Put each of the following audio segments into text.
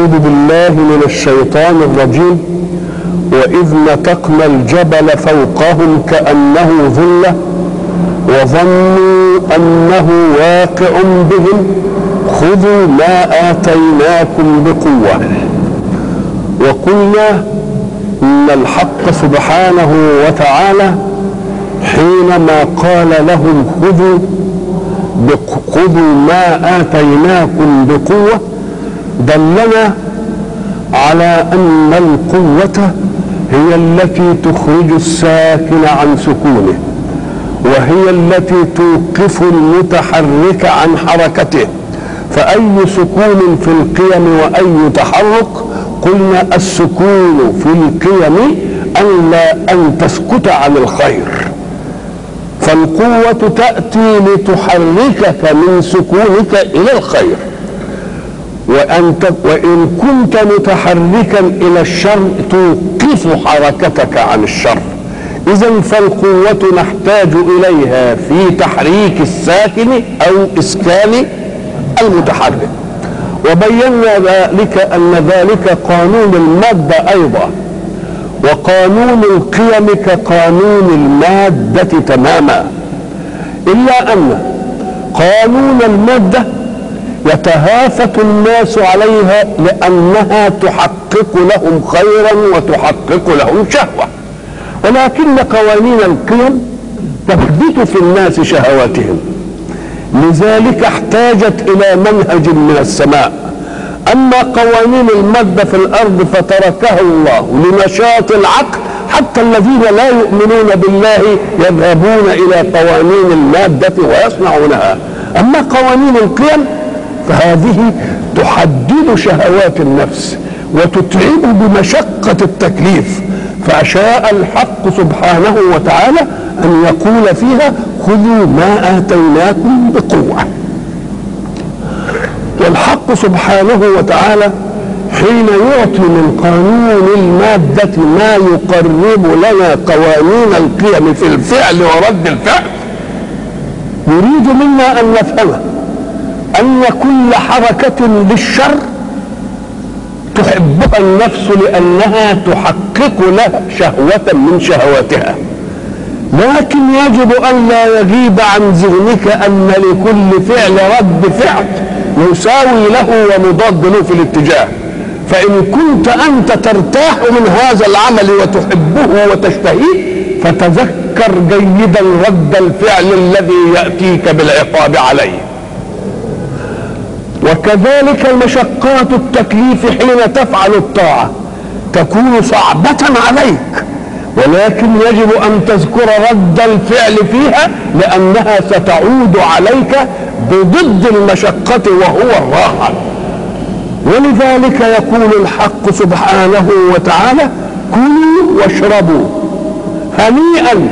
أعوذ بالله من الشيطان الرجيم وإذ نتقنا الجبل فوقهم كأنه ظلة وظنوا أنه واقع بهم خذوا ما آتيناكم بقوة وقلنا إن الحق سبحانه وتعالى حينما قال لهم خذوا خذوا ما آتيناكم بقوة دلنا على أن القوة هي التي تخرج الساكن عن سكونه وهي التي توقف المتحرك عن حركته فأي سكون في القيم وأي تحرك قلنا السكون في القيم أن لا أن تسكت عن الخير فالقوة تأتي لتحركك من سكونك إلى الخير وأنت وإن كنت متحركا إلى الشر توقف حركتك عن الشر إذا فالقوة نحتاج إليها في تحريك الساكن أو إسكان المتحرك وبينا ذلك أن ذلك قانون المادة أيضا وقانون القيم كقانون المادة تماما إلا أن قانون المادة يتهافت الناس عليها لأنها تحقق لهم خيرا وتحقق لهم شهوة ولكن قوانين القيم تثبت في الناس شهواتهم لذلك احتاجت إلى منهج من السماء أما قوانين المادة في الأرض فتركها الله لنشاط العقل حتى الذين لا يؤمنون بالله يذهبون إلى قوانين المادة ويصنعونها أما قوانين القيم فهذه تحدد شهوات النفس وتتعب بمشقة التكليف فشاء الحق سبحانه وتعالى أن يقول فيها خذوا ما آتيناكم بقوة والحق سبحانه وتعالى حين يعطي من قانون المادة ما يقرب لنا قوانين القيم في الفعل ورد الفعل يريد منا أن نفهم أن كل حركة للشر تحبها النفس لأنها تحقق لها شهوة من شهواتها لكن يجب أن لا يغيب عن ذهنك أن لكل فعل رد فعل يساوي له ومضاد له في الاتجاه فإن كنت أنت ترتاح من هذا العمل وتحبه وتشتهيه فتذكر جيدا رد الفعل الذي يأتيك بالعقاب عليه وكذلك مشقات التكليف حين تفعل الطاعة تكون صعبة عليك ولكن يجب أن تذكر رد الفعل فيها لأنها ستعود عليك بضد المشقة وهو الراحة ولذلك يقول الحق سبحانه وتعالى كلوا واشربوا هنيئا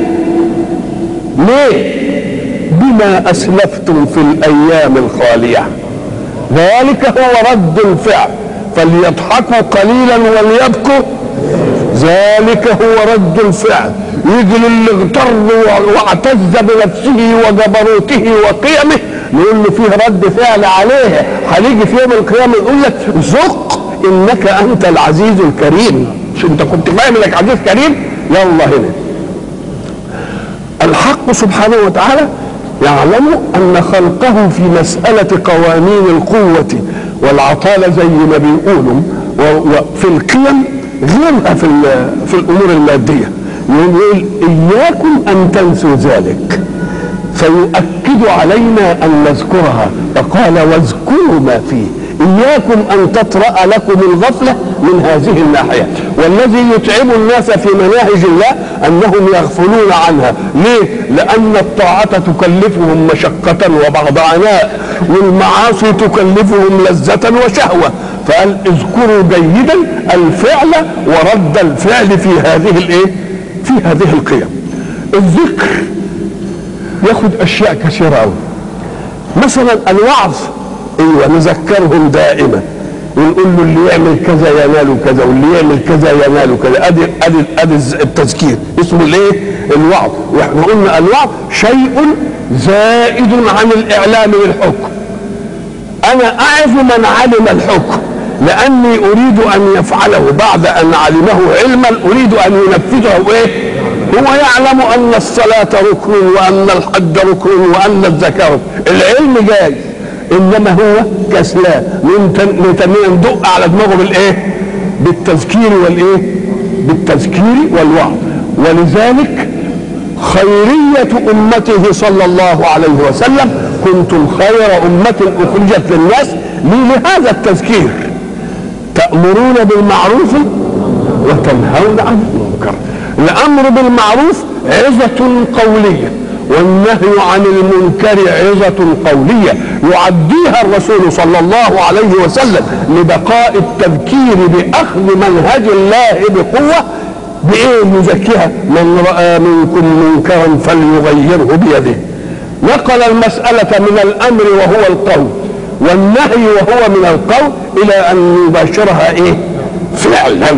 ليه بما أسلفتم في الأيام الخالية ذلك هو رد الفعل فليضحكوا قليلا وليبكوا ذلك هو رد الفعل يجي اللي اغتر واعتز بنفسه وجبروته وقيمه نقول له فيه رد فعل عليه هنيجي في يوم القيامه يقول لك ذق انك انت العزيز الكريم مش انت كنت فاهم انك عزيز كريم يلا هنا الحق سبحانه وتعالى يعلم ان خلقه في مساله قوانين القوه والعطاله زي ما بيقولوا وفي القيم غيرها في في الامور الماديه يقول اياكم ان تنسوا ذلك فيؤكد علينا ان نذكرها فقال واذكروا ما فيه اياكم ان تطرا لكم الغفله من هذه الناحيه والذي يتعب الناس في مناهج الله انهم يغفلون عنها ليه لان الطاعه تكلفهم مشقه وبعض عناء والمعاصي تكلفهم لذه وشهوه فقال اذكروا جيدا الفعل ورد الفعل في هذه الايه في هذه القيم الذكر ياخد اشياء كثيره قوي مثلا الوعظ ايوه نذكرهم دائما ونقول له اللي يعمل كذا ينال كذا واللي يعمل كذا ينال كذا ادي ادي ادي التذكير اسمه الايه؟ الوعظ واحنا قلنا الوعظ شيء زائد عن الاعلام بالحكم انا اعظ من علم الحكم لاني اريد ان يفعله بعد ان علمه علما اريد ان ينفذه ايه هو يعلم ان الصلاه ركن وان الحج ركن وان الزكاه ركن العلم جاي انما هو كسلان نتنيه ندق على دماغه بالايه بالتذكير والايه بالتذكير والوعظ ولذلك خيرية أمته صلى الله عليه وسلم كنتم خير أمة أخرجت للناس لهذا التذكير تأمرون بالمعروف وتنهون عن المنكر الأمر بالمعروف عظة قولية والنهي عن المنكر عظة قولية يعديها الرسول صلى الله عليه وسلم لبقاء التذكير بأخذ منهج الله بقوة بإيه يزكيها من رأى منكم منكرا فليغيره بيده نقل المسألة من الأمر وهو القول والنهي وهو من القول إلى أن يباشرها إيه فعلا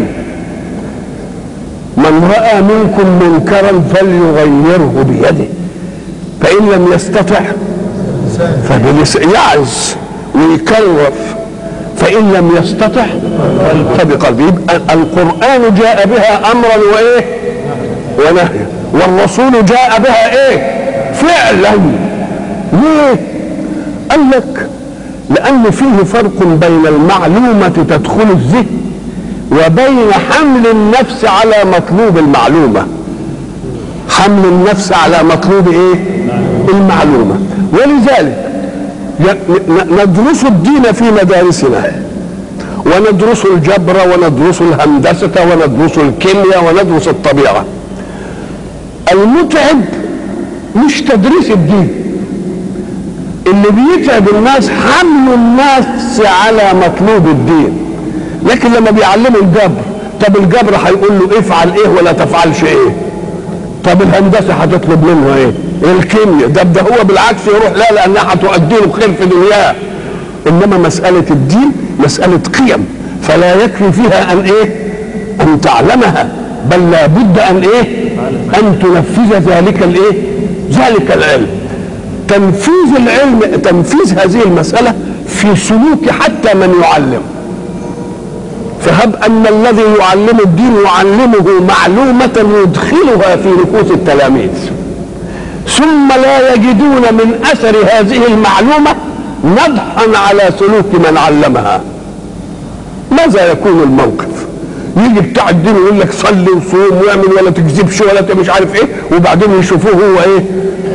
من رأى منكم منكرا فليغيره بيده فإن لم يستطع فبلسان يعظ ويكرر فإن لم يستطع فبقلبه يبقى القرآن جاء بها أمرا وإيه ونهيا والرسول جاء بها إيه فعلا ليه قال لك لأن فيه فرق بين المعلومة تدخل الذهن وبين حمل النفس على مطلوب المعلومة حمل النفس على مطلوب ايه المعلومة ولذلك ندرس الدين في مدارسنا وندرس الجبر وندرس الهندسة وندرس الكيمياء وندرس الطبيعة المتعب مش تدريس الدين اللي بيتعب الناس حمل الناس على مطلوب الدين لكن لما بيعلموا الجبر طب الجبر هيقول له افعل ايه ولا تفعلش ايه طب الهندسه هتطلب منه ايه الكيمياء ده ده هو بالعكس يروح لا لانها هتؤدي له خير في دنياه انما مساله الدين مساله قيم فلا يكفي فيها ان ايه ان تعلمها بل لابد ان ايه ان تنفذ ذلك الايه ذلك العلم تنفيذ العلم تنفيذ هذه المساله في سلوك حتى من يعلم فهب ان الذي يعلم الدين يعلمه معلومه يدخلها في نفوس التلاميذ ثم لا يجدون من اثر هذه المعلومه نضحا على سلوك من علمها ماذا يكون الموقف يجي بتاع الدين يقول لك صلي وصوم واعمل ولا تكذبش ولا مش عارف ايه وبعدين يشوفوه هو ايه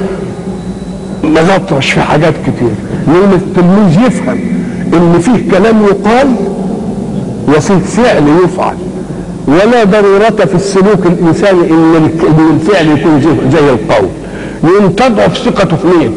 ملطش في حاجات كتير لان التلميذ يفهم ان فيه كلام يقال وفيه فعل يفعل ولا ضرورة في السلوك الإنساني إن الفعل يكون زي, زي القول يقوم تضعف ثقته في مين؟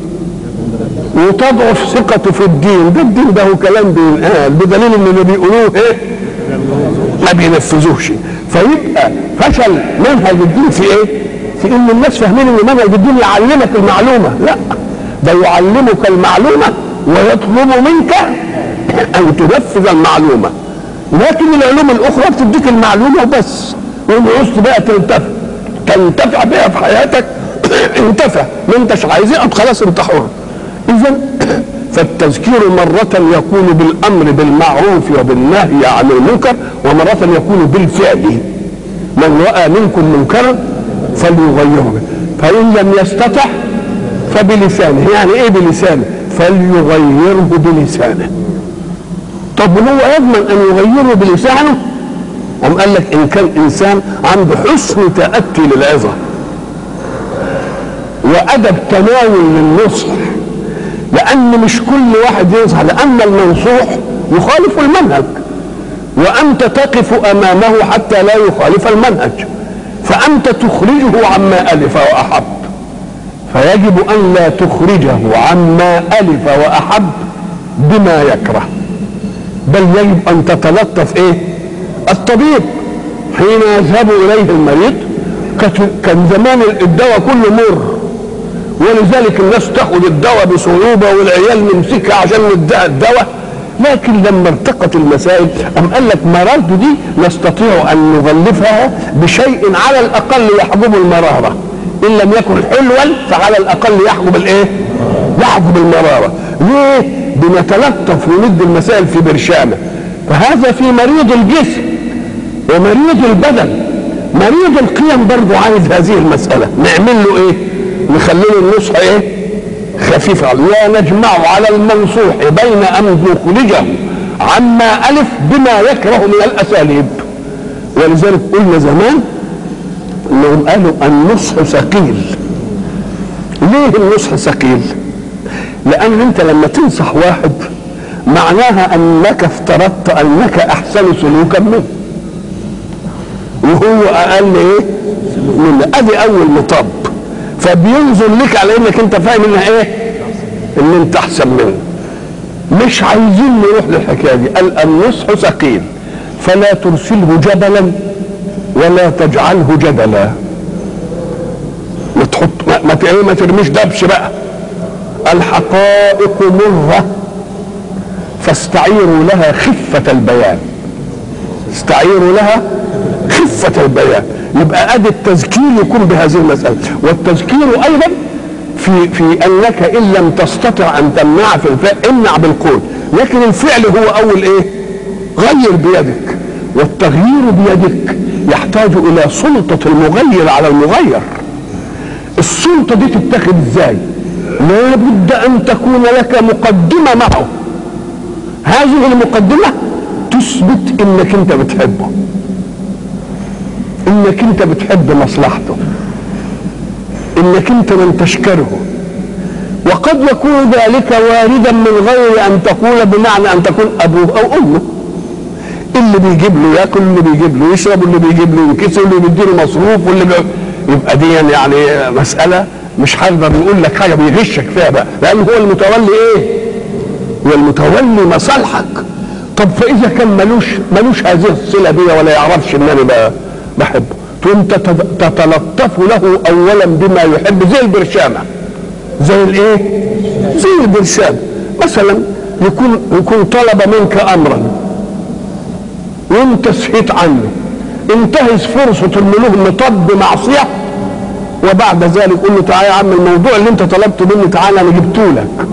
وتضعف ثقته في الدين ده الدين ده هو كلام بينقال بدليل ان اللي بيقولوه ايه؟ ما بينفذوش فيبقى فشل منهج الدين في ايه؟ في ان الناس فاهمين ان منهج الدين يعلمك المعلومه لا ده يعلمك المعلومه ويطلب منك ان تنفذ المعلومه لكن العلوم الاخرى بتديك المعلومه وبس وان عوزت بقى تنتفع تنتفع بها في حياتك انتفع ما انتش عايز يقعد خلاص انت حر اذا فالتذكير مرة يكون بالأمر بالمعروف وبالنهي عن المنكر ومرة يكون بالفعل من رأى منكم منكرا فليغيره فإن لم يستطع فبلسانه يعني إيه بلسانه فليغيره بلسانه طب هو يضمن ان يغيره بلسانه أم قال لك ان كان انسان عنده حسن تاتي للعظه وادب تناول للنصح لان مش كل واحد ينصح لان المنصوح يخالف المنهج وانت تقف امامه حتى لا يخالف المنهج فانت تخرجه عما الف واحب فيجب ان لا تخرجه عما الف واحب بما يكره بل يجب ان تتلطف ايه الطبيب حين يذهب اليه المريض كان زمان الدواء كله مر ولذلك الناس تاخذ الدواء بصعوبه والعيال نمسكها عشان نديها الدواء لكن لما ارتقت المسائل أم قال لك مرارته دي نستطيع أن نغلفها بشيء على الأقل يحجب المرارة إن لم يكن حلوا فعلى الأقل يحجب الإيه؟ يحجب المرارة ليه؟ بنتلطف وندي المسائل في برشامة فهذا في مريض الجسم ومريض البدن مريض القيم برضه عايز هذه المسألة نعمل له ايه نخلي له النصح ايه خفيف لا نجمع على المنصوح بين ان نخرجه عما الف بما يكره من الاساليب ولذلك قلنا زمان انهم قالوا النصح ثقيل ليه النصح ثقيل لان انت لما تنصح واحد معناها انك افترضت انك احسن سلوكا منه وهو اقل ايه من ادي اول مطب فبينظر لك على انك انت فاهم انها ايه ان انت احسن منه مش عايزين نروح للحكايه دي قال النصح ثقيل فلا ترسله جبلا ولا تجعله جدلا ما تحط ما, ما, ما ترميش دبش بقى الحقائق مره فاستعيروا لها خفة البيان استعيروا لها خفة البيان يبقى ادي التذكير يكون بهذه المسألة والتذكير ايضا في في انك ان لم تستطع ان تمنع في الفعل امنع بالقول لكن الفعل هو اول ايه غير بيدك والتغيير بيدك يحتاج الى سلطة المغير على المغير السلطة دي تتخذ ازاي لابد ان تكون لك مقدمة معه هذه المقدمة تثبت انك انت بتحبه انك انت بتحب مصلحته انك انت من تشكره وقد يكون ذلك واردا من غير ان تقول بمعنى ان تكون ابوه او امه اللي بيجيب له ياكل اللي بيجيب له يشرب واللي بيجيب له ينكسر واللي بيديله مصروف واللي بي... يبقى دي يعني مساله مش هقدر نقول لك حاجه بيغشك فيها بقى لان هو المتولي ايه؟ هو المتولي مصالحك طب فاذا كان ملوش ملوش هذه الصله بي ولا يعرفش ان انا بحبه تقوم تتلطف له اولا بما يحب زي البرشامه زي الايه؟ زي البرشام مثلا يكون يكون طلب منك امرا وانت سهيت عنه انتهز فرصه انه له مطب معصيه وبعد ذلك قول له تعالى يا عم الموضوع اللي انت طلبته مني تعالى انا جبته لك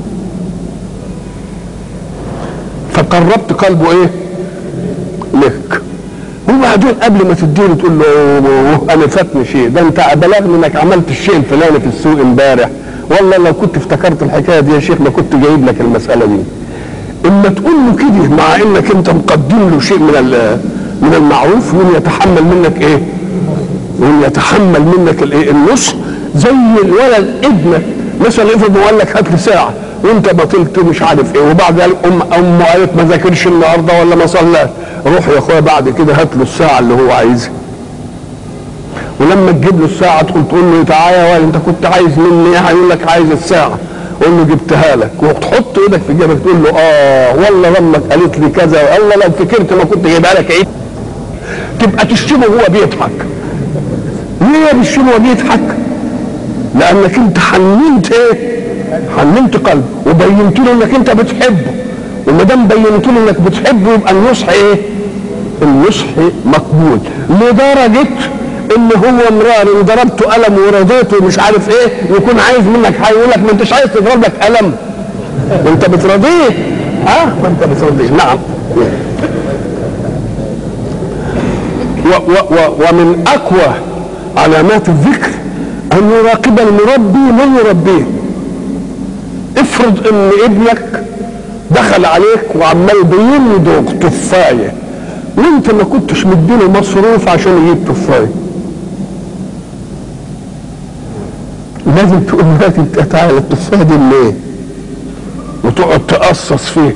فقربت قلبه ايه لك وبعدين قبل ما تديله تقول له انا فاتني شيء ده انت بلغني انك عملت الشيء الفلاني في السوق امبارح والله لو كنت افتكرت الحكايه دي يا شيخ ما كنت جايب لك المساله دي اما تقول له كده مع انك انت مقدم له شيء من من المعروف وان يتحمل منك ايه وان يتحمل منك الايه النصح زي الولد ابنك مثلا افرض قال لك هات لي ساعه وانت بطلت مش عارف ايه وبعد ذلك ام امه قالت ما ذاكرش النهارده ولا ما صلاش روح يا اخويا بعد كده هات له الساعه اللي هو عايزها ولما تجيب له الساعه تقول تقول له تعالى ولا انت كنت عايز مني ايه هيقول لك عايز الساعه قول له جبتها لك وتحط ايدك في جيبك تقول له اه والله امك قالت لي كذا والله لو فكرت ما كنت جايبها لك ايه تبقى تشتمه وهو بيضحك ليه بتشتمه وهو بيضحك لانك انت حننت ايه حننت قلبه وبينت له انك انت بتحبه وما دام بينت له انك بتحبه يبقى النصح ايه النصح مقبول لدرجه ان هو مرار ان ضربته قلم ورضيته مش عارف ايه يكون عايز منك حاجه يقول لك ما انتش عايز تضرب لك قلم وانت بترضيه اه ما انت بترضيه نعم و و و ومن اقوى علامات الذكر ان يراقب المربي من يربيه افرض ان ابنك دخل عليك وعمال بيمضغ تفايه وانت ما كنتش مديله مصروف عشان يجيب تفايه لازم تقول له تعالى التفايه دي ليه وتقعد تقصص فيه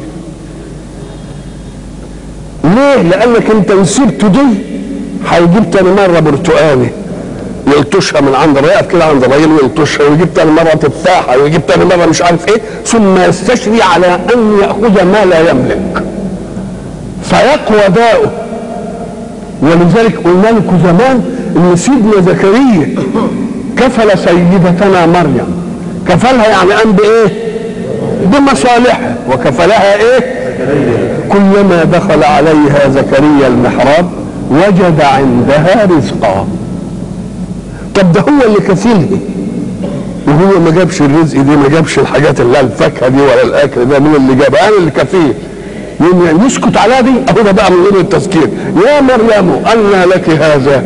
ليه لانك انت وسبته دي هيجيب تاني مره برتقاني يلطشها من عند الرقاب كده عند الراجل ويلطشها ويجيب تاني مره تفاحه ويجيب تاني مره مش عارف ايه ثم يستشري على ان ياخذ ما لا يملك فيقوى داؤه ولذلك قلنا لكم زمان ان سيدنا زكريا كفل سيدتنا مريم كفلها يعني قام بايه؟ بمصالحها وكفلها ايه؟ كلما دخل عليها زكريا المحراب وجد عندها رزقا طب ده هو اللي كفيله وهو ما جابش الرزق دي ما جابش الحاجات اللي الفاكهه دي ولا الاكل ده مين اللي جابها انا اللي كفيل يوم يسكت على دي اهو ده بقى من غير التذكير يا مريم أنى لك هذا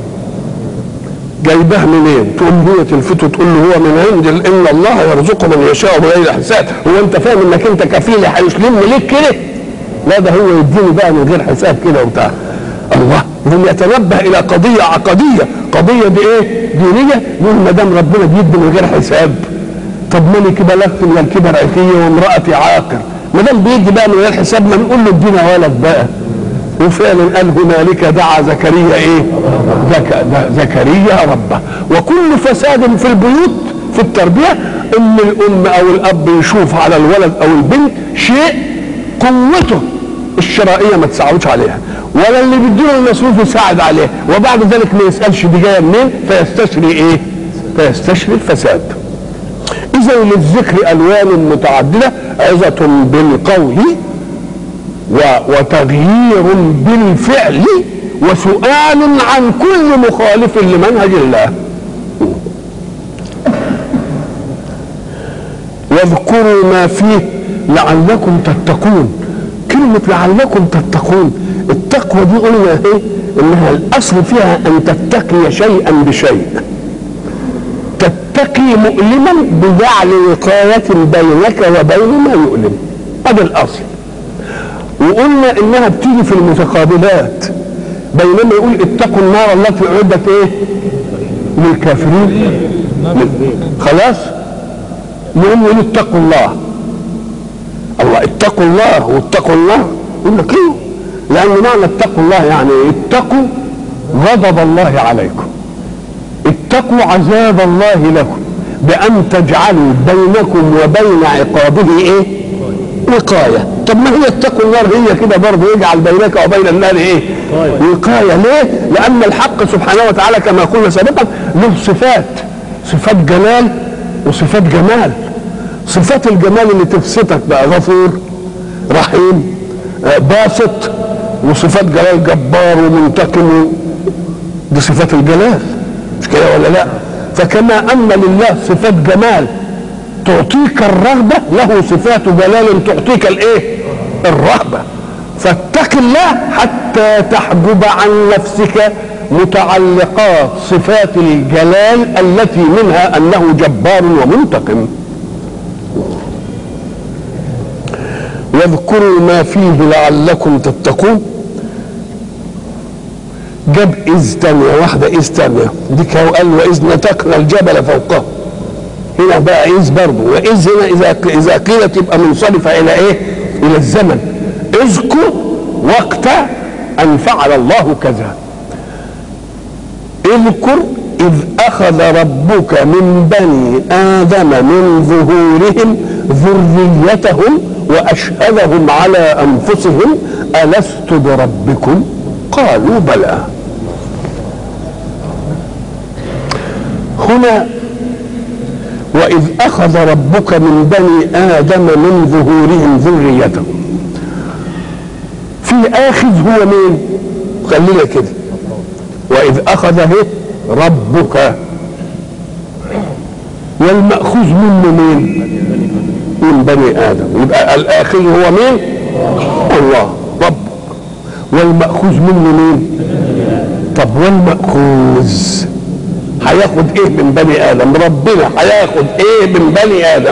جايباه منين؟ تقوم هي تلفته تقول له هو من عند ال- ان الله يرزق من يشاء بغير حساب، هو انت فاهم انك انت كفيل هيسلمني ليك كده؟ لا ده هو يديني بقى من غير حساب كده وبتاع. الله يقوم يتنبه الى قضيه عقديه، قضيه دي ايه؟ دينيه يقول ما دام ربنا بيدي من غير حساب طب ملك بلغت من الكبر عتيه وامرأتي عاقر، ما دام بيدي بقى من غير حساب ما نقول له ادينا ولد بقى. وفعلا قال هنالك دعا زكريا ايه زك... زكريا ربه وكل فساد في البيوت في التربيه ان الام او الاب يشوف على الولد او البنت شيء قوته الشرائيه ما تساعدوش عليها ولا اللي بيديله المصروف يساعد عليه وبعد ذلك ما يسالش دي جايه منين فيستشري ايه فيستشري الفساد اذا للذكر الوان متعدده عظه بالقول و- وتغيير بالفعل وسؤال عن كل مخالف لمنهج الله واذكروا ما فيه لعلكم تتقون كلمة لعلكم تتقون التقوى دي قلنا ايه انها الاصل فيها ان تتقي شيئا بشيء تتقي مؤلما بجعل وقاية بينك وبين ما يؤلم هذا الاصل وقلنا انها بتيجي في المتقابلات بينما يقول اتقوا النار التي اعدت ايه للكافرين خلاص نقوم نقول اتقوا الله الله اتقوا الله واتقوا الله يقول لك ايه لان معنى اتقوا الله يعني اتقوا غضب الله عليكم اتقوا عذاب الله لكم بان تجعلوا بينكم وبين عقابه ايه وقاية طب ما هي اتقوا النار هي كده برضه يجعل بينك وبين النار ايه وقاية ليه لأن الحق سبحانه وتعالى كما قلنا سابقا له صفات صفات جلال وصفات جمال صفات الجمال اللي تبسطك بقى غفور رحيم آه، باسط وصفات جلال جبار ومنتقم دي صفات الجلال مش كده ولا لا فكما ان لله صفات جمال تعطيك الرغبة له صفات جلال تعطيك الايه الرهبة فاتق الله حتى تحجب عن نفسك متعلقات صفات الجلال التي منها انه جبار ومنتقم واذكروا ما فيه لعلكم تتقون جاب إذ تانية واحدة إذ تانية دي كان قال وإذ نتقنا الجبل فوقهم هنا بقى إذ برضه وإذ هنا إذا إذا قيلت يبقى منصرفة إلى إيه؟ إلى الزمن اذكر وقت أن فعل الله كذا اذكر إذ أخذ ربك من بني آدم من ظهورهم ذريتهم وأشهدهم على أنفسهم ألست بربكم قالوا بلى هنا وإذ أخذ ربك من بني آدم من ظهورهم ذريتهم في آخذ هو مين خلينا كده وإذ أخذ هي ربك والمأخوذ منه مين من بني آدم يبقى الآخذ هو مين الله ربك والمأخوذ منه مين طب والمأخوذ هياخد ايه من بني ادم ربنا هياخد ايه من بني ادم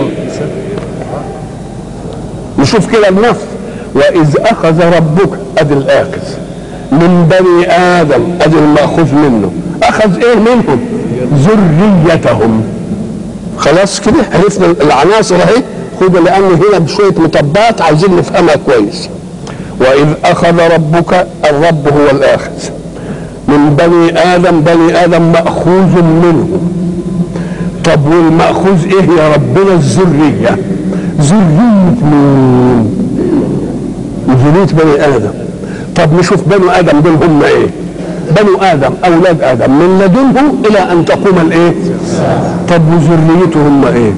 نشوف كده النص واذ اخذ ربك ادي الاخذ من بني ادم ادي الماخوذ منه اخذ ايه منهم ذريتهم خلاص كده عرفنا العناصر اهي خد لان هنا بشويه مطبات عايزين نفهمها كويس واذ اخذ ربك الرب هو الاخذ من بني ادم بني ادم ماخوذ منه طب والماخوذ ايه يا ربنا الذريه ذريه مين ذريه بني ادم طب نشوف بنو ادم دول هم ايه بنو ادم اولاد ادم من لدنه الى ان تقوم الايه طب وذريته هم ايه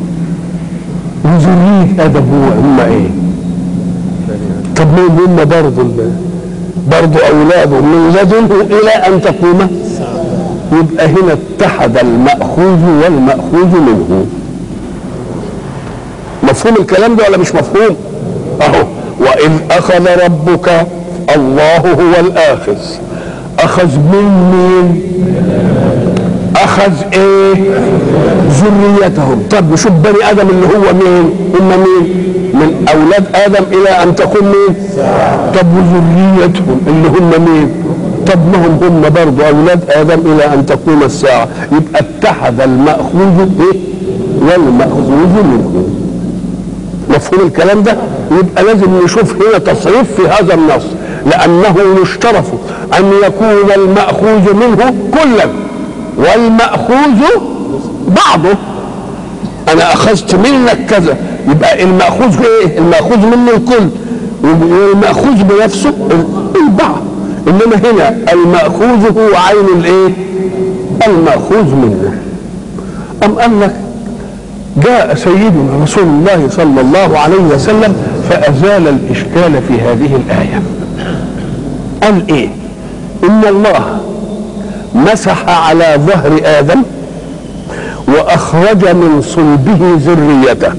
وذريه ادم هو هم ايه طب مين هم برضه برضه اولاده من لدنه الى ان تقوم يبقى هنا اتحد الماخوذ والماخوذ منه مفهوم الكلام ده ولا مش مفهوم اهو وإذ أخذ ربك الله هو الآخذ أخذ من مين أخذ إيه ذريتهم طب نشوف بني آدم اللي هو مين هم مين من أولاد آدم إلى أن تكون مين طب وذريتهم اللي هم مين طب ما هم هم برضه أولاد آدم إلى أن تقوم الساعة يبقى اتحد المأخوذ إيه والمأخوذ منه مفهوم الكلام ده يبقى لازم نشوف هنا تصريف في هذا النص لأنه يشترط أن يكون المأخوذ منه كلا والمأخوذ بعضه أنا أخذت منك كذا يبقى المأخوذ إيه؟ المأخوذ منه الكل والمأخوذ بنفسه البعض إنما هنا المأخوذ هو عين الإيه؟ المأخوذ منه أم قال لك جاء سيدنا رسول الله صلى الله عليه وسلم فأزال الإشكال في هذه الآية قال إيه إن الله مسح على ظهر آدم وأخرج من صلبه ذريته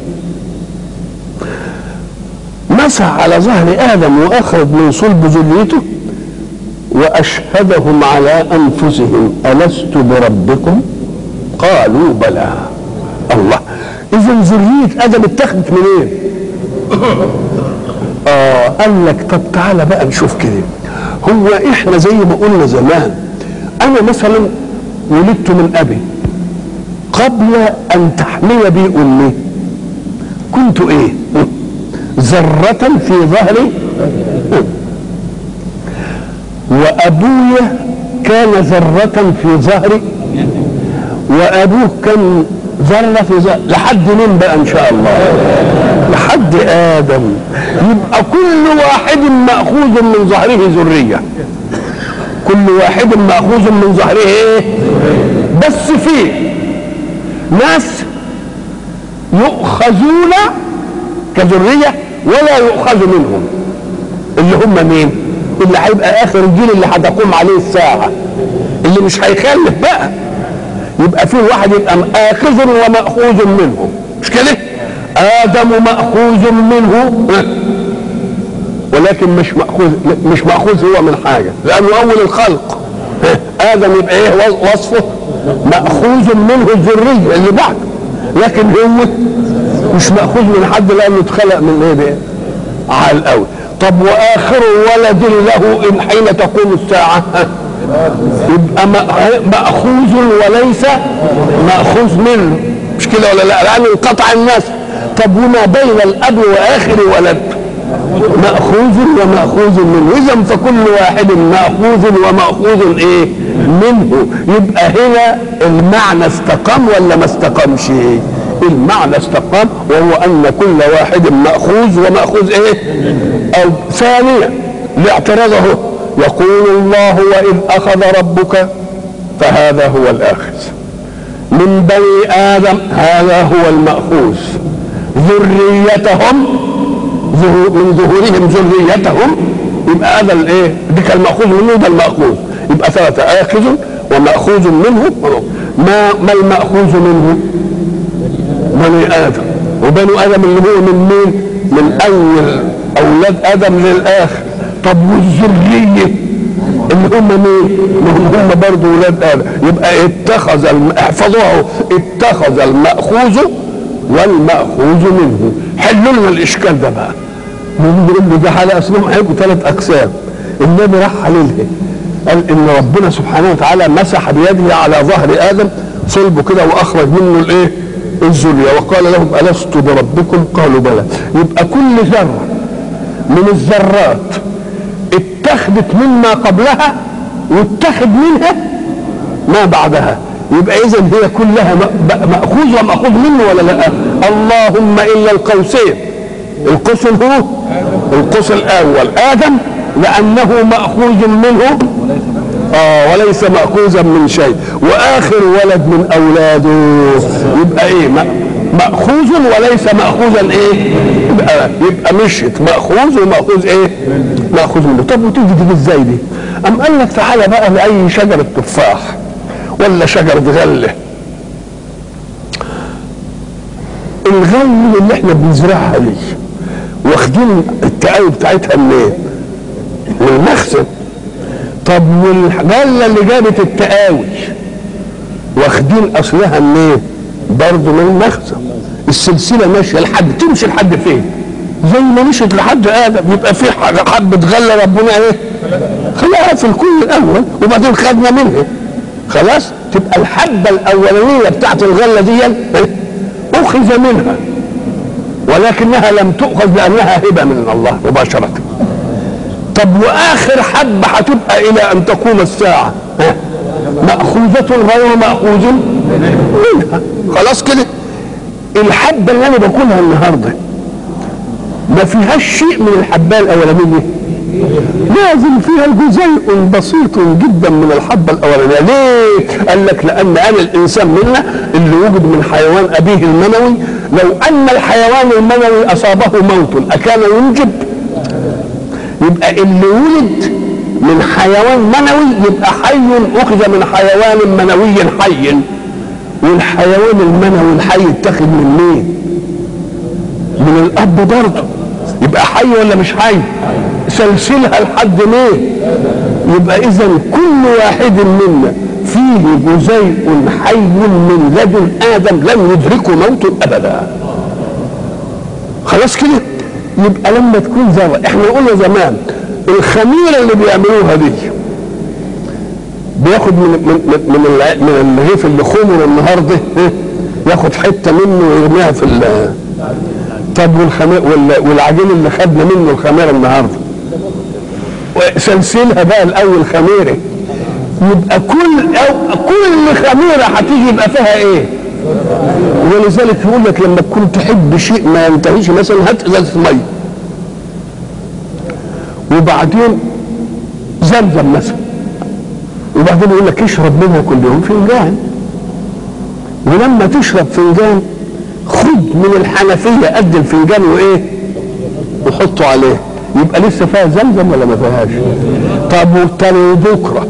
مسح على ظهر آدم وأخرج من صلب ذريته وأشهدهم على أنفسهم ألست بربكم قالوا بلى الله إذا ذرية آدم اتخذت منين؟ آه قال لك طب تعالى بقى نشوف كده هو إحنا زي ما قلنا زمان أنا مثلا ولدت من أبي قبل أن تحمي بي أمي كنت إيه؟ ذرة في ظهري وأبويا كان ذرة في ظهري وأبوه كان ذرة في ذرة لحد مين بقى إن شاء الله لحد آدم يبقى كل واحد مأخوذ من ظهره ذرية كل واحد مأخوذ من ظهره إيه بس فيه ناس يؤخذون كذرية ولا يؤخذ منهم اللي هم مين اللي هيبقى اخر الجيل اللي هتقوم عليه الساعة اللي مش هيخلف بقى يبقى في واحد يبقى آخذ ومأخوذ منه مش كده آدم مأخوذ منه ولكن مش مأخوذ مش مأخوذ هو من حاجة لأنه أول الخلق آدم يبقى إيه وصفه مأخوذ منه الذرية اللي بعد لكن هو مش مأخوذ من حد لأنه اتخلق من إيه ده عال قوي طب وآخر ولد له إن حين تقوم الساعة يبقى مأخوذ وليس مأخوذ منه مش كده ولا لا لأنه انقطع الناس طب وما بين الأب وآخر ولد مأخوذ ومأخوذ منه إذا فكل واحد مأخوذ ومأخوذ إيه منه يبقى هنا المعنى استقام ولا ما استقامش المعنى استقام وهو أن كل واحد مأخوذ ومأخوذ إيه أو ثانيا لاعتراضه يقول الله وإذ أخذ ربك فهذا هو الآخذ من بني آدم هذا هو المأخوذ ذريتهم من ظهورهم ذريتهم يبقى هذا الايه؟ ديك المأخوذ منه ده المأخوذ يبقى ثلاثة آخذ ومأخوذ منه ما ما المأخوذ منه؟ بني آدم وبنو آدم اللي هو من مين؟ من أول أولاد آدم للآخر طب والذرية اللي هم مين؟ هم هم برضه ولاد آدم يبقى اتخذ الم... احفظوها اتخذ المأخوذ والمأخوذ منه حلوا لنا الإشكال ده بقى نقول له ده على أصلهم هيبقوا ثلاث أقسام النبي راح حللها قال إن ربنا سبحانه وتعالى مسح بيده على ظهر آدم صلبه كده وأخرج منه الإيه؟ الذرية وقال لهم ألست بربكم قالوا بلى يبقى كل ذرة من الذرات اتخذت مما قبلها واتخذ منها ما بعدها يبقى اذا هي كلها ماخوذ وماخوذ منه ولا لا اللهم الا القوسين القوس هو القوس الاول ادم لانه ماخوذ منه اه وليس ماخوذا من شيء واخر ولد من اولاده يبقى ايه ماخوذ وليس ماخوذا ايه يبقى يبقى مشت ماخوذ وماخوذ ايه ماخوذ منه طب وتيجي تيجي ازاي دي ام قال لك تعالى بقى لاي شجره تفاح ولا شجره غله الغله اللي احنا بنزرعها دي واخدين التقاوي بتاعتها منين؟ من المخزن طب والغله اللي جابت التقاوي واخدين اصلها منين؟ برضه من المخزن السلسله ماشيه لحد تمشي لحد فين؟ زي ما مشيت لحد ادم يبقى في حاجه حبه غله ربنا ايه؟ خلاها في الكون الاول وبعدين خدنا منها خلاص تبقى الحبه الاولانيه بتاعت الغله دي اخذ منها ولكنها لم تؤخذ لانها هبه من الله مباشره طب واخر حبه هتبقى الى ان تقوم الساعه ها؟ ماخوذه غير ماخوذ منها خلاص كده الحبه اللي انا باكلها النهارده ما فيهاش شيء من الحبايه الاولانيه لازم فيها جزيء بسيط جدا من الحبه الاولانيه ليه؟ قال لك لان انا الانسان منا اللي وجد من حيوان ابيه المنوي لو ان الحيوان المنوي اصابه موت اكان ينجب؟ يبقى اللي ولد من حيوان منوي يبقى حي اخذ من حيوان منوي حي والحيوان المنوي الحي اتخذ من مين؟ من الاب برضه يبقى حي ولا مش حي؟ سلسلها لحد مين؟ يبقى اذا كل واحد منا فيه جزيء حي من لدن ادم لم يدركه موت ابدا. خلاص كده؟ يبقى لما تكون ذره احنا قلنا زمان الخميره اللي بيعملوها دي بياخد من من من من, من الرغيف اللي خمر النهارده ياخد حته منه ويرميها في طب والخمير والعجين اللي خدنا منه الخميره النهارده سلسلها بقى الاول خميره يبقى كل أو كل خميره هتيجي يبقى فيها ايه؟ ولذلك يقول لك لما تكون تحب شيء ما ينتهيش مثلا هات ازازه ميه وبعدين زمزم مثلا وبعدين يقول لك اشرب منها كل يوم فنجان ولما تشرب فنجان خد من الحنفيه قد الفنجان وايه؟ وحطه عليه يبقى لسه فيها زمزم ولا ما فيهاش؟ طب والتاني بكره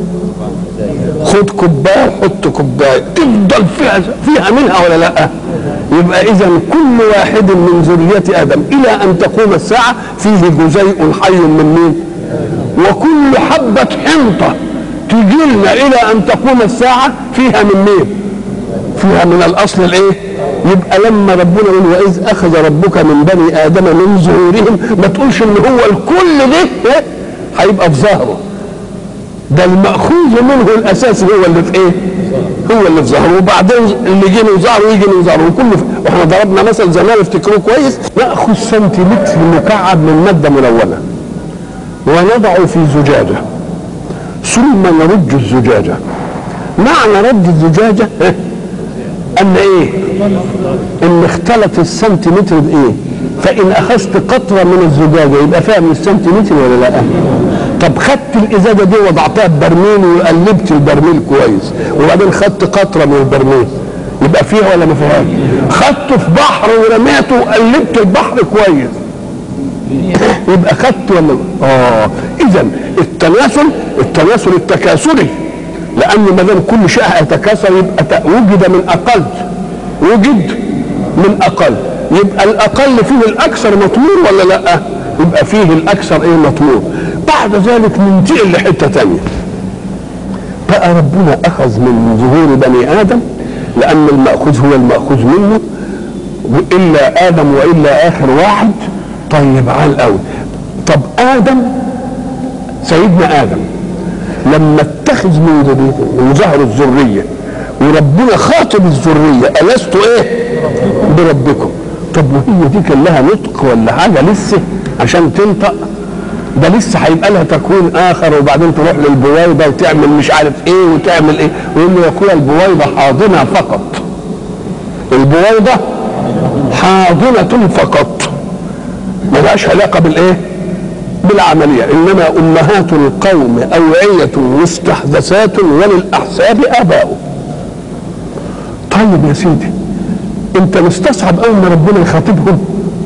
خد كوبايه وحط كوبايه تفضل فيها فيها منها ولا لا؟ يبقى اذا كل واحد من ذريه ادم الى ان تقوم الساعه فيه جزيء حي من مين؟ وكل حبه حنطه تجي لنا الى ان تقوم الساعه فيها من مين؟ فيها من الاصل الايه؟ يبقى لما ربنا يقول واذ اخذ ربك من بني ادم من ظهورهم ما تقولش ان هو الكل ده إيه؟ هيبقى في ظهره ده المأخوذ منه الأساسي هو اللي في إيه؟ هو اللي في ظهره وبعدين اللي يجي من ظهره يجي من ظهره وكله في... واحنا ضربنا مثل زمان افتكروه كويس نأخذ سنتيمتر مكعب من مادة ملونة ونضع في زجاجة ثم نرج الزجاجة معنى رد الزجاجة إيه؟ أن إيه؟ إن اختلط السنتيمتر بإيه؟ فإن أخذت قطرة من الزجاجة يبقى فيها من السنتيمتر ولا لا؟ طب خدت الازازه دي وضعتها في برميل وقلبت البرميل كويس وبعدين خدت قطره من البرميل يبقى فيها ولا ما فيهاش؟ خدته في بحر ورميته وقلبت البحر كويس يبقى خدت ولا اه اذا التناسل التناسل التكاثري لان ما دام كل شيء هيتكاثر يبقى وجد من اقل وجد من اقل يبقى الاقل فيه الاكثر مطمور ولا لا؟ يبقى فيه الاكثر ايه مطمور بعد ذلك ننتقل لحته ثانيه بقى ربنا اخذ من ظهور بني ادم لان الماخوذ هو الماخوذ منه والا ادم والا اخر واحد طيب عال قوي طب ادم سيدنا ادم لما اتخذ من ذريته من ظهر الذريه وربنا خاطب الذريه الست ايه بربكم طب وهي دي كان لها نطق ولا حاجه لسه عشان تنطق ده لسه هيبقى لها تكوين اخر وبعدين تروح للبويضه وتعمل مش عارف ايه وتعمل ايه ويقول له يا اخويا البويضه حاضنه فقط البويضه حاضنه فقط ملهاش علاقه بالايه؟ بالعمليه انما امهات القوم اوعيه مستحدثات وللاحساب اباؤه طيب يا سيدي انت مستصعب اول ما ربنا يخاطبهم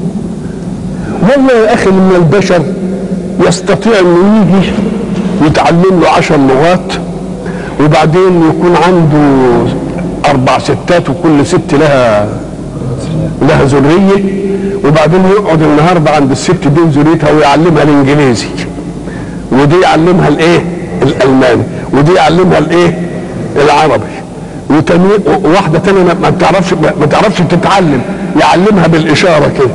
والله يا اخي من البشر يستطيع انه يجي يتعلم له عشر لغات وبعدين يكون عنده اربع ستات وكل ست لها لها ذريه وبعدين يقعد النهارده عند الست دي زريتها ويعلمها الانجليزي ودي يعلمها الايه الالماني ودي يعلمها الايه العربي وتاني واحده تانية ما ما بتعرفش ما تعرفش تتعلم يعلمها بالاشاره كده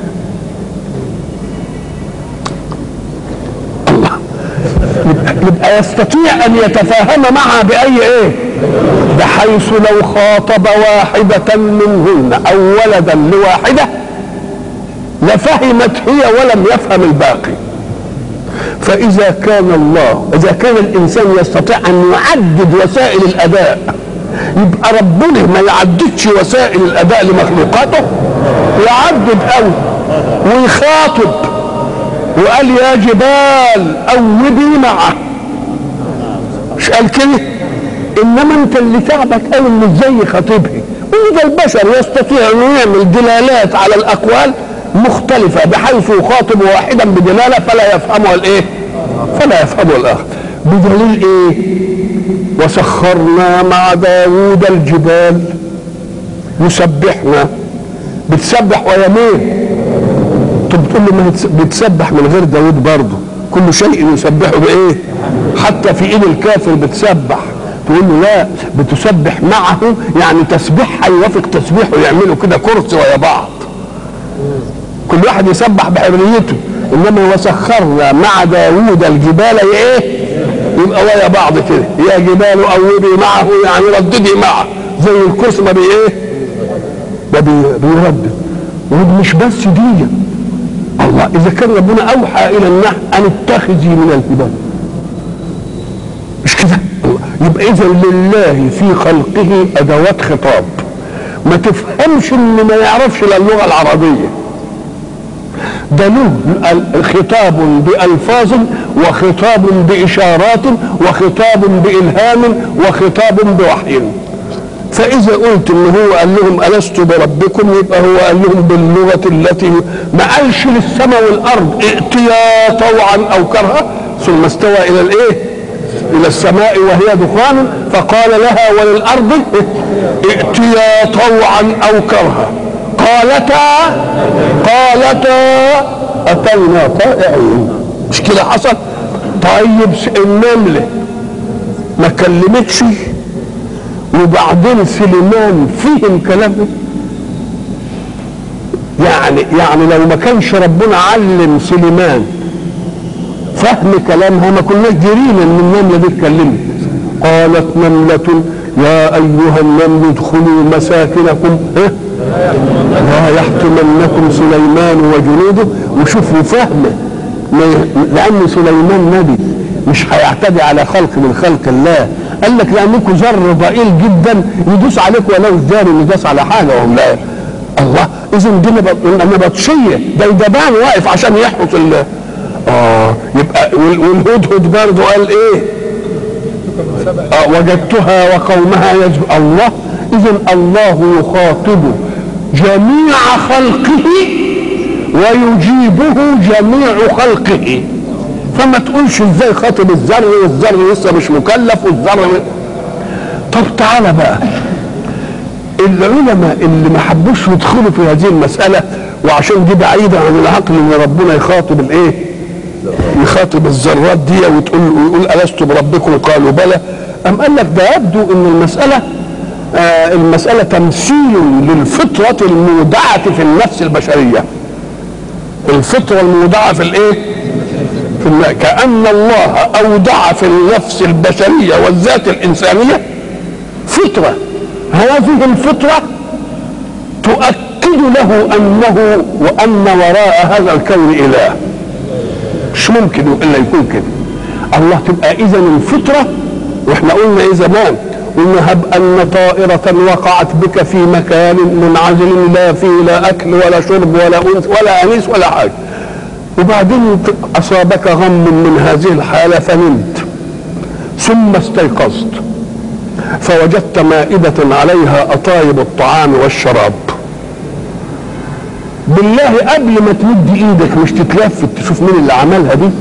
الله يبقى- يبقى يستطيع ان يتفاهم معها باي ايه بحيث لو خاطب واحدة منهن او ولدا لواحدة لفهمت هي ولم يفهم الباقي فإذا كان الله إذا كان الإنسان يستطيع أن يعدد وسائل الأداء يبقى ربنا ما يعددش وسائل الأداء لمخلوقاته يعدد أوي ويخاطب وقال يا جبال أوبي معه مش قال كده انما انت اللي تعبك قوي ان ازاي خاطبها وده البشر يستطيع انه يعمل دلالات على الاقوال مختلفه بحيث يخاطب واحدا بدلاله فلا يفهمها الايه؟ فلا يفهمها الاخر بدليل ايه؟ وسخرنا مع داوود الجبال يسبحنا بتسبح ويا مين؟ طب بتقول له ما هي بتسبح من غير داوود برضه كل شيء يسبحه بايه؟ حتى في ايد الكافر بتسبح تقول له لا بتسبح معه يعني تسبيحها يوافق تسبيحه يعملوا كده كرسي ويا بعض كل واحد يسبح بحريته انما وسخرنا مع داوود الجبال ايه يبقى ويا بعض كده يا جبال اوبي معه يعني رددي معه زي الكرسي ما بي ايه ما بي- بيردد ودي مش بس دي الله اذا كان ربنا اوحى الى النحل ان اتخذي من الجبال مش كده الله. يبقى اذا لله في خلقه ادوات خطاب ما تفهمش ان ما يعرفش الا اللغه العربيه ده له ال- خطاب بألفاظ وخطاب بإشارات وخطاب بإلهام وخطاب بوحي فإذا قلت إن هو قال لهم ألست بربكم يبقى هو قال لهم باللغة التي ما قالش للسماء والأرض ائتيا طوعا أو كرها ثم استوى إلى الإيه؟ إلى السماء وهي دخان فقال لها وللأرض ائتيا طوعا أو كرها قالتا قالتا أتينا طائعين مش كده حصل طيب س- النملة ما كلمتش وبعدين سليمان فهم كلامه يعني يعني لو ما كانش ربنا علم سليمان فهم كلامها ما كناش جرينا ان النمله دي اتكلمت قالت نملة يا أيها النمل ادخلوا مساكنكم ها؟ لا يحطمنكم سليمان وجنوده وشوفوا فهمه ما ي- لأن سليمان نبي مش هيعتدي على خلق من خلق الله قال لك لأنكم ذر ضئيل جدا يدوس عليكم ولو الدار يدوس على حاجة وهم لا الله إذا دي نب- نبطشية ده الدبان واقف عشان يحرس ال اه يبقى وال- والهدهد برضه قال ايه؟ آه وجدتها وقومها يجب الله اذا الله يخاطب جميع خلقه ويجيبه جميع خلقه فما تقولش ازاي خاطب الذر والذر لسه مش مكلف والذر طب تعالى بقى العلماء اللي ما حبوش يدخلوا في هذه المسألة وعشان دي بعيدة عن العقل ان ربنا يخاطب الايه يخاطب الذرات دي وتقول ويقول ألست بربكم قالوا بلى أم قال لك ده يبدو ان المسألة آه المسألة تمثيل للفطرة المودعة في النفس البشرية الفطرة المودعة في الايه في الن- كأن الله أودع في النفس البشرية والذات الإنسانية فطرة هذه الفطرة تؤكد له أنه وأن وراء هذا الكون إله مش ممكن الا يكون كده الله تبقى اذا الفطره واحنا قلنا ايه زمان قلنا هب ان طائره وقعت بك في مكان منعزل لا فيه لا اكل ولا شرب ولا انس ولا انيس ولا حاجه وبعدين اصابك غم من هذه الحاله فنمت ثم استيقظت فوجدت مائده عليها اطايب الطعام والشراب بالله قبل ما تمد ايدك مش تتلفت تشوف مين اللي عملها دي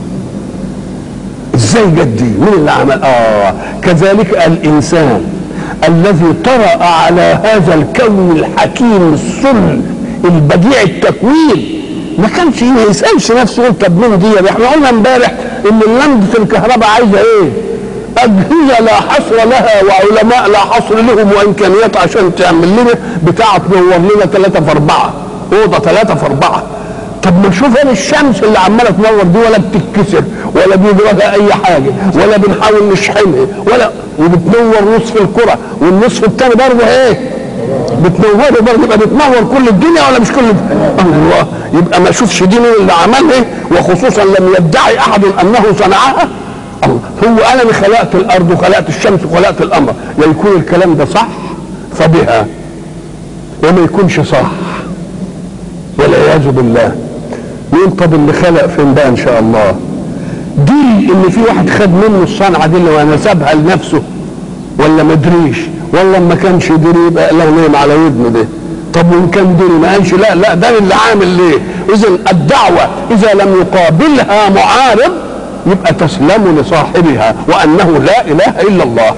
ازاي جت دي مين اللي عمل اه كذلك الانسان الذي طرأ على هذا الكون الحكيم السل البديع التكوين ما كانش ما يسالش نفسه يقول طب مين دي احنا قلنا امبارح ان اللمبه الكهرباء عايزه ايه؟ اجهزه لا حصر لها وعلماء لا حصر لهم وامكانيات عشان تعمل لنا بتاعه تنور لنا ثلاثه في اربعه اوضه ثلاثه في اربعه طب ما نشوف ايه الشمس اللي عماله تنور دي ولا بتتكسر ولا بيجراها اي حاجه ولا بنحاول نشحنها ولا وبتنور نصف الكره والنصف الثاني برضه ايه؟ بتنوره برضه يبقى بتنور كل الدنيا ولا مش كل الدنيا؟ الله يبقى ما اشوفش دي مين اللي عملها وخصوصا لم يدعي احد انه صنعها الله هو انا اللي خلقت الارض وخلقت الشمس وخلقت القمر لا يكون الكلام ده صح فبها وما يكونش صح والعياذ بالله مين طب اللي خلق فين بقى ان شاء الله دي ان في واحد خد منه الصنعه دي اللي ونسبها لنفسه ولا ما ادريش والله ما كانش يدري يبقى له نايم على ودنه ده طب وان كان دري ما قالش لا لا ده اللي عامل ليه اذا الدعوه اذا لم يقابلها معارض يبقى تسلم لصاحبها وانه لا اله الا الله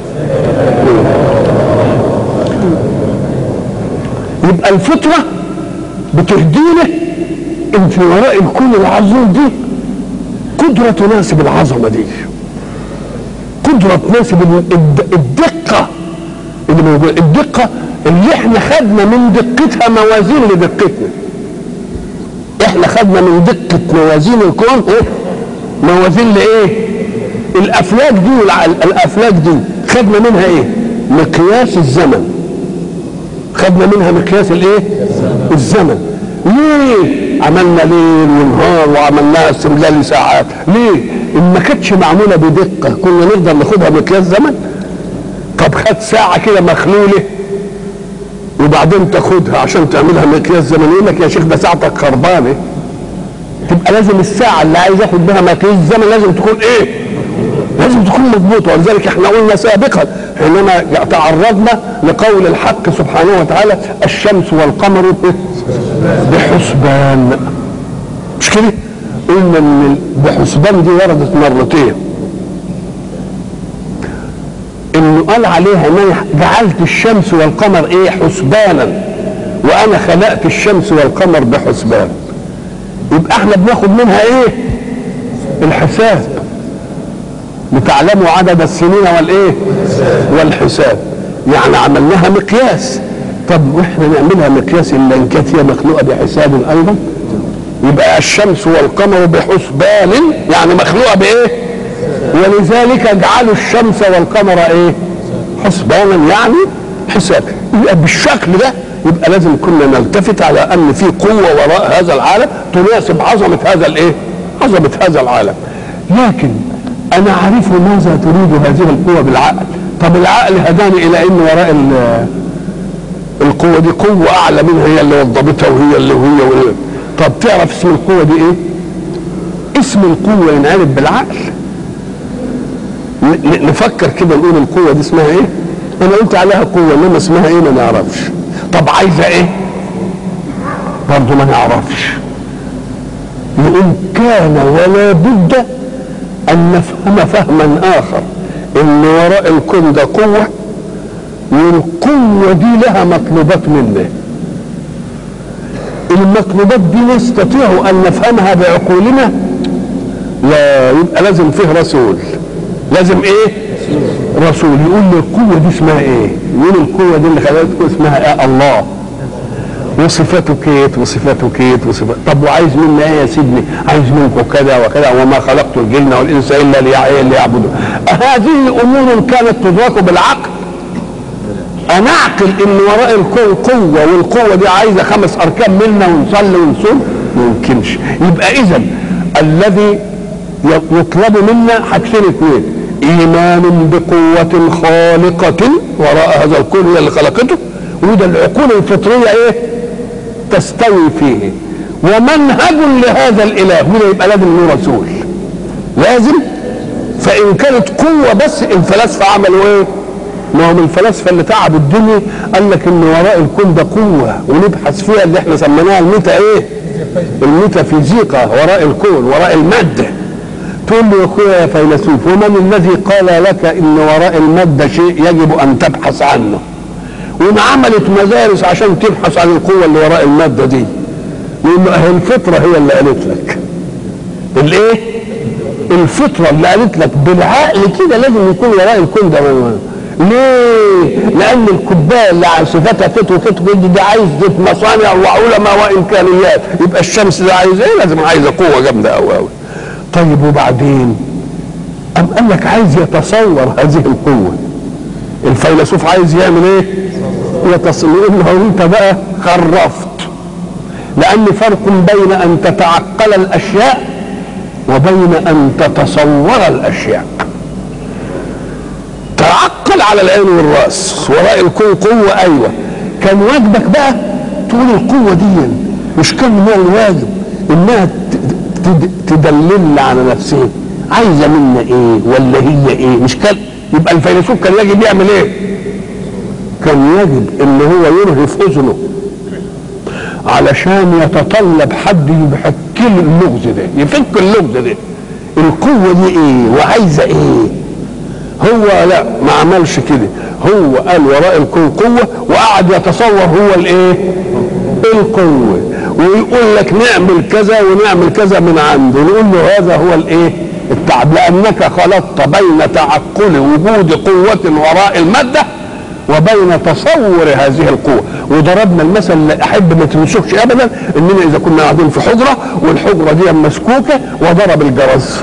يبقى الفطره بتهدينا ان في وراء الكون العظيم دي قدره تناسب العظمه دي قدره تناسب الد- الدقه اللي موجوده الدقه اللي احنا خدنا من دقتها موازين لدقتنا احنا خدنا من دقه موازين الكون ايه موازين لايه الافلاك دي والع- الافلاك دي خدنا منها ايه مقياس الزمن خدنا منها مقياس الايه الزمن ليه عملنا ليل ونهار وعملناها استملال لساعات ليه ان ما كانتش معموله بدقه كنا نقدر ناخدها مقياس زمن طب خد ساعه كده مخلوله وبعدين تاخدها عشان تعملها مقياس زمن يقول لك يا شيخ ده ساعتك خربانه تبقى لازم الساعه اللي عايز اخد بها مقياس الزمن لازم تكون ايه لازم تكون مضبوطه ولذلك احنا قلنا سابقا حينما تعرضنا لقول الحق سبحانه وتعالى الشمس والقمر إيه؟ بحسبان مش كده قلنا ان بحسبان دي وردت مرتين انه قال عليها ان انا جعلت الشمس والقمر ايه حسبانا وانا خلقت الشمس والقمر بحسبان يبقى احنا بناخد منها ايه الحساب لتعلموا عدد السنين والايه والحساب يعني عملناها مقياس طب واحنا نعملها مقياس الا ان كانت هي مخلوقه بحساب ايضا يبقى الشمس والقمر بحسبان يعني مخلوقه بايه ولذلك اجعلوا الشمس والقمر ايه حسبانا يعني حساب يبقى بالشكل ده يبقى لازم كنا نلتفت على ان في قوه وراء هذا العالم تناسب عظمه هذا الايه عظمه هذا العالم لكن انا اعرف ماذا تريد هذه القوه بالعقل طب العقل هداني الى ان وراء ال- القوه دي قوه اعلى منها هي اللي وضبتها وهي اللي وهي وهي طب تعرف اسم القوه دي ايه اسم القوه ينعرف بالعقل ن- ن- نفكر كده نقول القوه دي اسمها ايه انا قلت عليها قوه انما اسمها ايه ما نعرفش طب عايزه ايه برضه ما نعرفش نقول كان ولا بد ان نفهم فهما اخر ان وراء الكون ده قوه والقوه دي لها مطلوبات منه المطلوبات دي نستطيع ان نفهمها بعقولنا لا يبقى لازم فيه رسول لازم ايه رسول يقول لي القوه دي اسمها ايه يقول القوه دي اللي خلقتكم اسمها ايه الله وصفاته كيت وصفاته كيت وصفات طب وعايز منا ايه يا سيدني عايز منكم كذا وكذا وما خلقت الجن والانس الا ليع- ليعبدون هذه امور كانت تدرك بالعقل انا اعقل ان وراء الكون قوه والقوه دي عايزه خمس اركان منا ونصلي ونصوم ما يمكنش يبقى اذا الذي يطلب منا حاجتين اثنين ايمان بقوه خالقه وراء هذا الكون هي اللي خلقته وده العقول الفطريه ايه تستوي فيه ومنهج لهذا الاله وده يبقى لازم له رسول لازم فان كانت قوه بس الفلاسفه عملوا ايه ما هم الفلاسفه اللي تعبوا الدنيا قال لك ان وراء الكون ده قوه ونبحث فيها اللي احنا سميناها الميتا ايه الميتافيزيقا وراء الكون وراء الماده تقول له يا اخويا يا فيلسوف ومن الذي قال لك ان وراء الماده شيء يجب ان تبحث عنه وعملت مدارس عشان تبحث عن القوه اللي وراء الماده دي لان اهي الفطره هي اللي قالت لك الايه الفطره اللي قالت لك بالعقل كده لازم يكون وراء الكون ده ليه؟ لأن الكوباية اللي عن صفتها فت وفت دي, دي عايز مصانع وعلماء وإمكانيات يبقى الشمس ده عايز إيه؟ لازم عايزة قوة جامدة أوي أوي. طيب وبعدين؟ أم قال لك عايز يتصور هذه القوة. الفيلسوف عايز يعمل إيه؟ يتصور له أنت بقى خرفت. لأن فرق بين أن تتعقل الأشياء وبين أن تتصور الأشياء. تعقل على العين والراس وراء الكون قوه ايوه كان واجبك بقى تقول القوه دي مش كان من الواجب انها تدلل على نفسها عايزه منا ايه ولا هي ايه مش كان يبقى الفيلسوف كان يجب يعمل ايه كان يجب ان هو يرهف اذنه علشان يتطلب حد يحك له اللغز ده يفك اللغز ده القوه دي ايه وعايزه ايه هو لا ما عملش كده هو قال وراء الكون قوة وقعد يتصور هو الايه القوة ويقول لك نعمل كذا ونعمل كذا من عنده نقول له هذا هو الايه التعب لانك خلطت بين تعقل وجود قوة وراء المادة وبين تصور هذه القوة وضربنا المثل اللي احب ما تنسوكش ابدا اننا اذا كنا قاعدين في حجرة والحجرة دي مسكوكة وضرب الجرس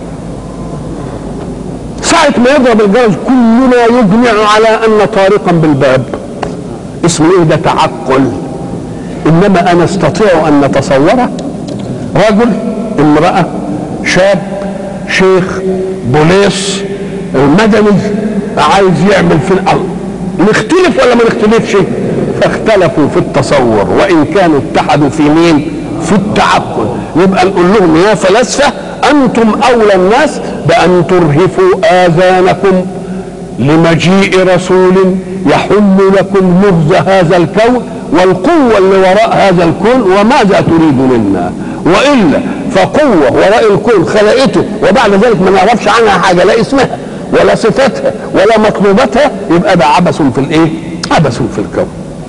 ساعة ما يضرب الجرس كلنا يجمع على أن طارقا بالباب اسمه إيه ده تعقل إنما أنا أستطيع أن نتصوره رجل امرأة شاب شيخ بوليس مدني عايز يعمل في الأرض نختلف ولا ما نختلفش فاختلفوا في التصور وإن كانوا اتحدوا في مين في التعقل يبقى نقول لهم يا فلاسفة أنتم أولى الناس بأن ترهفوا آذانكم لمجيء رسول يحل لكم لغز هذا الكون والقوة اللي وراء هذا الكون وماذا تريد منا وإلا فقوة وراء الكون خلقته وبعد ذلك ما نعرفش عنها حاجة لا اسمها ولا صفتها ولا مطلوباتها يبقى ده عبث في الايه؟ عبث في الكون.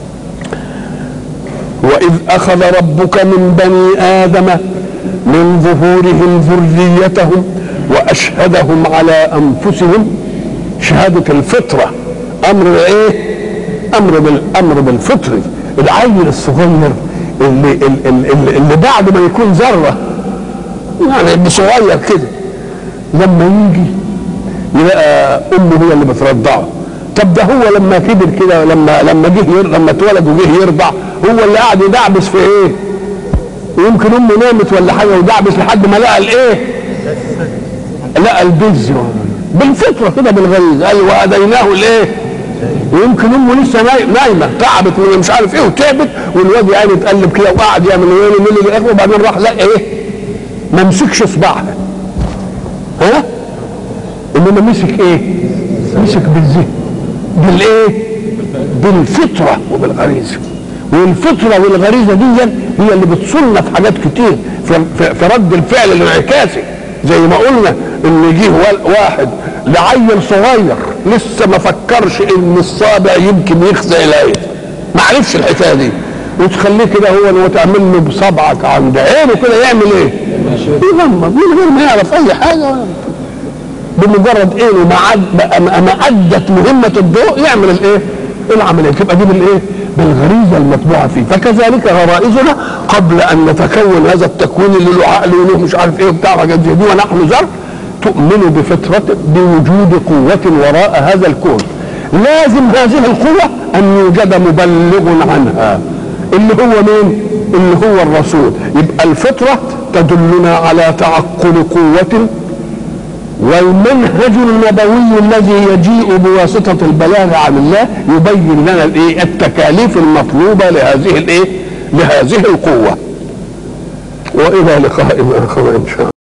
وإذ أخذ ربك من بني آدم من ظهورهم ذريتهم واشهدهم على انفسهم شهاده الفطره امر ايه امر بالامر بالفطر العيل الصغير اللي, اللي, اللي, اللي بعد ما يكون ذره يعني صغير كده لما يجي يلاقى امه هي اللي بترضعه طب ده هو لما كبر كده لما لما جه لما اتولد وجه يرضع هو اللي قاعد يدعبس في ايه؟ ويمكن امه نامت ولا حاجه ودعبس لحد ما لقى الايه؟ لقى البز بالفطره كده بالغريز قال وهديناه الايه؟ ويمكن امه لسه نايمه تعبت من مش عارف ايه وتعبت والواد يعني اتقلب كده وقعد يعمل ويلي ملي للاخر وبعدين راح لقى ايه؟ ما مسكش صباعها ها؟ انما مسك ايه؟ مسك بالذهن بالايه؟ بالفطره وبالغريزه والفطره والغريزه دي هي اللي بتصلنا في حاجات كتير في, في, في رد الفعل الانعكاسي زي ما قلنا ان جه واحد لعيل صغير لسه ما فكرش ان الصابع يمكن يخزق العين ما عرفش الحكايه دي وتخليه كده هو وتعمل له بصبعك عند عينه كده يعمل ايه؟ يغمض من غير ما يعرف اي حاجه ولا بمجرد عينه ما ما ادت مهمه الضوء يعمل الايه؟ العمليه تبقى دي بالايه؟ بالغريزه المطبوعه فيه فكذلك غرائزنا قبل ان نتكون هذا التكوين اللي له عقل وله مش عارف ايه وبتاع حاجات زي دي ونحن ذر تؤمن بفطرة بوجود قوة وراء هذا الكون لازم هذه القوة أن يوجد مبلغ عنها اللي هو مين؟ اللي هو الرسول يبقى الفطرة تدلنا على تعقل قوة والمنهج النبوي الذي يجيء بواسطة البلاغ عن الله يبين لنا الايه التكاليف المطلوبة لهذه الايه لهذه القوة وإلى لقاء آخر إن شاء الله